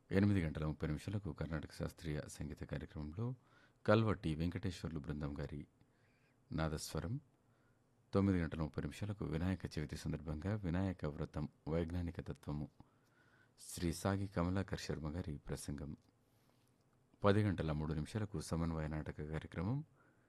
ఎనిమిది గంటల ముప్పై నిమిషాలకు కర్ణాటక శాస్త్రీయ సంగీత కార్యక్రమంలో కల్వట్టి వెంకటేశ్వర్లు బృందం గారి నాదస్వరం తొమ్మిది గంటల ముప్పై నిమిషాలకు వినాయక చవితి సందర్భంగా వినాయక వ్రతం వైజ్ఞానిక తత్వము శ్రీ సాగి కమలాకర్ శర్మ గారి ప్రసంగం పది గంటల మూడు నిమిషాలకు సమన్వయ నాటక కార్యక్రమం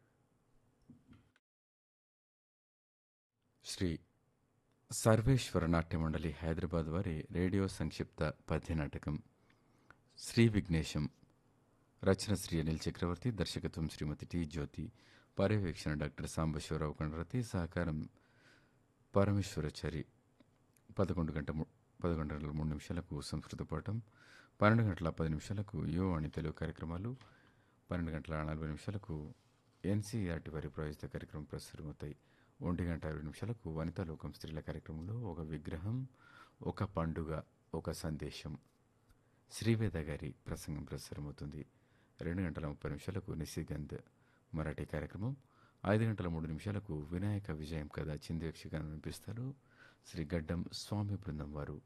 శ్రీ సర్వేశ్వర నాట్య మండలి హైదరాబాద్ వారి రేడియో సంక్షిప్త పద్య నాటకం శ్రీ విఘ్నేశం రచన శ్రీ అనిల్ చక్రవర్తి దర్శకత్వం శ్రీమతి టి జ్యోతి పర్యవేక్షణ డాక్టర్ సాంబశివరావు కండ్రతి సహకారం పరమేశ్వరచారి పదకొండు గంట ము- పదకొండు గంటల మూడు నిమిషాలకు సంస్కృత పాఠం పన్నెండు గంటల పది నిమిషాలకు యో అని తెలుగు కార్యక్రమాలు పన్నెండు గంటల నలభై నిమిషాలకు ఎన్సీఆర్టీ వారి ప్రాయోజిత కార్యక్రమం ప్రసారమవుతాయి ఒంటి గంట ఇరవై నిమిషాలకు వనితా లోకం స్త్రీల కార్యక్రమంలో ఒక విగ్రహం ఒక పండుగ ఒక సందేశం శ్రీవేద గారి ప్రసంగం ప్రసారమవుతుంది రెండు గంటల ముప్పై నిమిషాలకు నిశిగంధ్ మరాఠీ కార్యక్రమం ఐదు గంటల మూడు నిమిషాలకు వినాయక విజయం కథ చింది యక్షగానం వినిపిస్తారు శ్రీ గడ్డం స్వామి బృందం వారు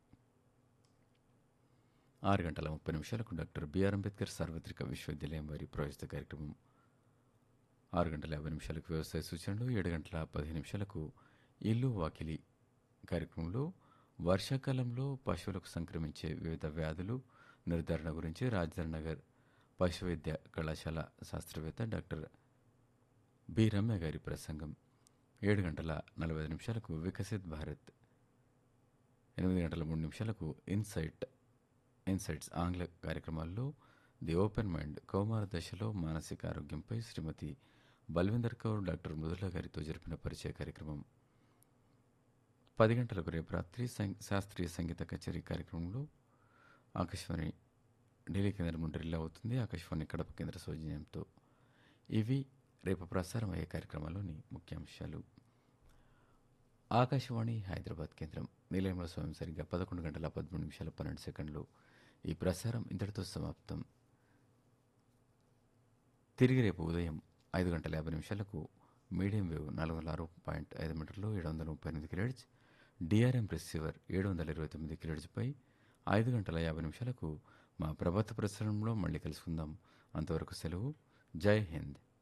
ఆరు గంటల ముప్పై నిమిషాలకు డాక్టర్ బిఆర్ అంబేద్కర్ సార్వత్రిక విశ్వవిద్యాలయం వారి ప్రాయోజిత కార్యక్రమం ఆరు గంటల యాభై నిమిషాలకు వ్యవసాయ సూచనలు ఏడు గంటల పదిహేను నిమిషాలకు ఇల్లు వాకిలి కార్యక్రమంలో వర్షాకాలంలో పశువులకు సంక్రమించే వివిధ వ్యాధులు నిర్ధారణ గురించి రాజధాని నగర్ పశు వైద్య కళాశాల శాస్త్రవేత్త డాక్టర్ బి రమ్య గారి ప్రసంగం ఏడు గంటల నలభై ఐదు నిమిషాలకు వికసిత్ భారత్ ఎనిమిది గంటల మూడు నిమిషాలకు ఇన్సైట్ ఇన్సైట్స్ ఆంగ్ల కార్యక్రమాల్లో ది ఓపెన్ మైండ్ కౌమార దశలో మానసిక ఆరోగ్యంపై శ్రీమతి బల్విందర్ కౌర్ డాక్టర్ మృదుల గారితో జరిపిన పరిచయ కార్యక్రమం పది గంటలకు రేపు రాత్రి సం- శాస్త్రీయ సంగీత కచేరీ కార్యక్రమంలో ఆకాశవాణి ఢిల్లీ కేంద్రం నుండి రిలే అవుతుంది ఆకాశవాణి కడప కేంద్ర సౌజన్యంతో ఇవి రేపు ప్రసారం అయ్యే కార్యక్రమాల్లోని ముఖ్యాంశాలు ఆకాశవాణి హైదరాబాద్ కేంద్రం నిలయంలో స్వయం సరిగ్గా పదకొండు గంటల పదమూడు నిమిషాల పన్నెండు సెకండ్లు ఈ ప్రసారం ఇంతటితో సమాప్తం తిరిగి రేపు ఉదయం ఐదు గంటల యాభై నిమిషాలకు మీడియం వేవ్ నాలుగు వందల ఆరు పాయింట్ ఐదు మీటర్లు ఏడు వందల ముప్పై ఎనిమిది కిలోహెడ్జ్ డిఆర్ఎం రిసీవర్ ఏడు వందల ఇరవై తొమ్మిది కిలోహెడ్జ్పై ఐదు గంటల యాభై నిమిషాలకు మా ప్రభాత ప్రసారంలో మళ్ళీ కలుసుకుందాం అంతవరకు సెలవు జై హింద్